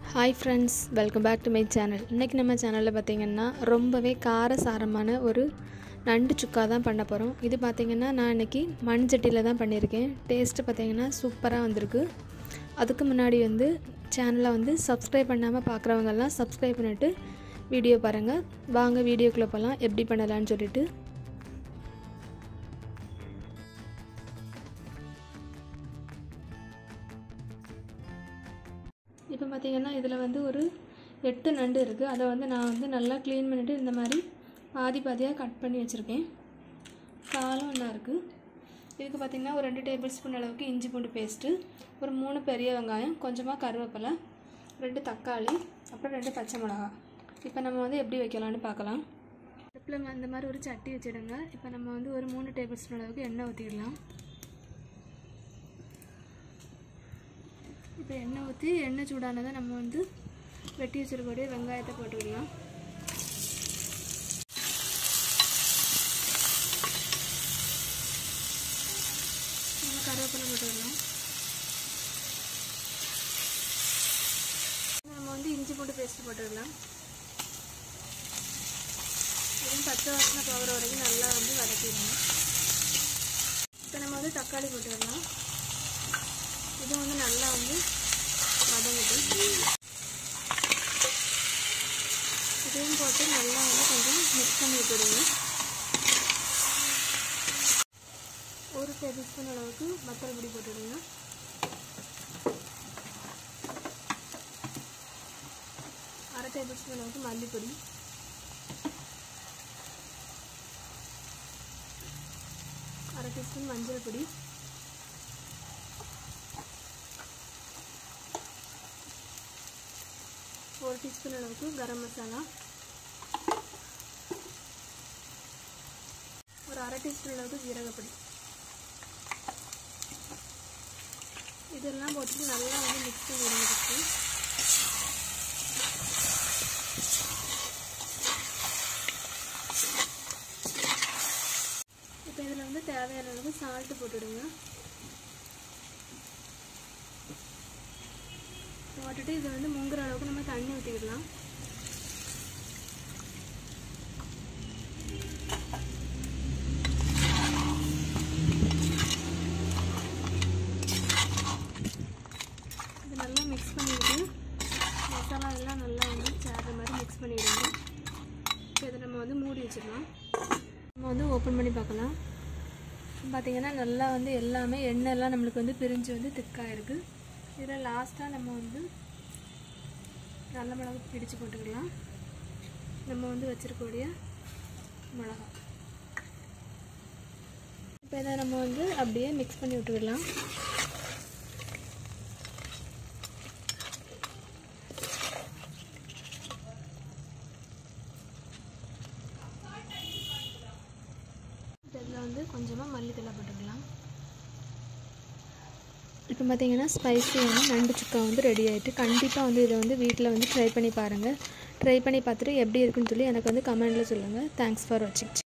hi friends welcome back to my channel இன்றைக்கி நம்ம சேனலில் பார்த்திங்கன்னா ரொம்பவே காரசாரமான ஒரு நண்டு சுக்கா தான் பண்ண போகிறோம் இது பார்த்திங்கன்னா நான் இன்றைக்கி மண் சட்டியில் தான் பண்ணியிருக்கேன் டேஸ்ட்டு பார்த்திங்கன்னா சூப்பராக வந்திருக்கு அதுக்கு முன்னாடி வந்து சேனலை வந்து சப்ஸ்கிரைப் பண்ணாமல் பார்க்குறவங்கெல்லாம் சப்ஸ்கிரைப் பண்ணிவிட்டு வீடியோ பாருங்கள் வாங்க வீடியோக்குள்ளே போகலாம் எப்படி பண்ணலான்னு சொல்லிட்டு இப்போ பார்த்திங்கன்னா இதில் வந்து ஒரு எட்டு நண்டு இருக்குது அதை வந்து நான் வந்து நல்லா க்ளீன் பண்ணிவிட்டு இந்த மாதிரி பாதி பாதியாக கட் பண்ணி வச்சுருக்கேன் காலும் ஒன்றா இருக்குது இதுக்கு பார்த்திங்கன்னா ஒரு ரெண்டு டேபிள் ஸ்பூன் அளவுக்கு இஞ்சி பூண்டு பேஸ்ட்டு ஒரு மூணு பெரிய வெங்காயம் கொஞ்சமாக கருவேப்பிலை ரெண்டு தக்காளி அப்புறம் ரெண்டு பச்சை மிளகா இப்போ நம்ம வந்து எப்படி வைக்கலான்னு பார்க்கலாம் அடுப்பில் அந்த மாதிரி ஒரு சட்டி வச்சுடுங்க இப்போ நம்ம வந்து ஒரு மூணு டேபிள் ஸ்பூன் அளவுக்கு எண்ணெய் ஊற்றிடலாம் இப்போ எண்ணெய் ஊற்றி எண்ணெய் சூடானதை நம்ம வந்து வெட்டி வச்சிருக்கக்கூடிய வெங்காயத்தை போட்டுக்கலாம் நம்ம கருவேப்பிலை போட்டுக்கலாம் நம்ம வந்து இஞ்சி பூண்டு பேஸ்ட் போட்டுக்கலாம் இதுவும் பச்சை வாசனை போகிற வரைக்கும் நல்லா வந்து வதக்கிடணும் இப்போ நம்ம வந்து தக்காளி போட்டுக்கலாம் இது வந்து நல்லா வந்து வதங்கிட்டு இதையும் போட்டு நல்லா வந்து கொஞ்சம் மிக்ஸ் பண்ணி விட்டுடுங்க ஒரு டேபிள் ஸ்பூன் அளவுக்கு வத்தல் பொடி போட்டுடுங்க அரை டேபிள் ஸ்பூன் அளவுக்கு மல்லிப்பொடி அரை டீஸ்பூன் மஞ்சள் பொடி ஒரு டீஸ்பூன் அளவுக்கு கரம் மசாலா ஒரு அரை டீஸ்பூன் அளவுக்கு ஜீரகப்பொடி இதெல்லாம் போட்டு நல்லா வந்து மிக்ஸ் பண்ணி விடுங்க இப்போ இதில் வந்து தேவையான அளவுக்கு சால்ட்டு போட்டுடுங்க போட்டுட்டு இதை வந்து முங்குற அளவுக்கு நம்ம தண்ணி ஊற்றிக்கிடலாம் இது நல்லா மிக்ஸ் பண்ணிவிட்டு மசாலா எல்லாம் நல்லா வந்து சேர்ற மாதிரி மிக்ஸ் பண்ணிவிடுங்க இப்போ இதை நம்ம வந்து மூடி வச்சிடலாம் நம்ம வந்து ஓப்பன் பண்ணி பார்க்கலாம் பார்த்திங்கன்னா நல்லா வந்து எல்லாமே எண்ணெய்லாம் நம்மளுக்கு வந்து பிரிஞ்சு வந்து திக்காக இருக்குது இதில் லாஸ்ட்டாக நம்ம வந்து நல்ல மிளகு பிடிச்சு போட்டுக்கலாம் நம்ம வந்து வச்சுருக்கக்கூடிய மிளகா இப்போ இதை நம்ம வந்து அப்படியே மிக்ஸ் பண்ணி விட்டுக்கலாம் இதில் வந்து கொஞ்சமாக மல்லித்தலை போட்டுக்கலாம் இப்போ பார்த்தீங்கன்னா ஸ்பைசியான நண்டு சுக்கா வந்து ரெடி ஆகிட்டு கண்டிப்பாக வந்து இதை வந்து வீட்டில் வந்து ட்ரை பண்ணி பாருங்கள் ட்ரை பண்ணி பார்த்துட்டு எப்படி இருக்குன்னு சொல்லி எனக்கு வந்து கமெண்டில் சொல்லுங்கள் தேங்க்ஸ் ஃபார் வாட்சிங்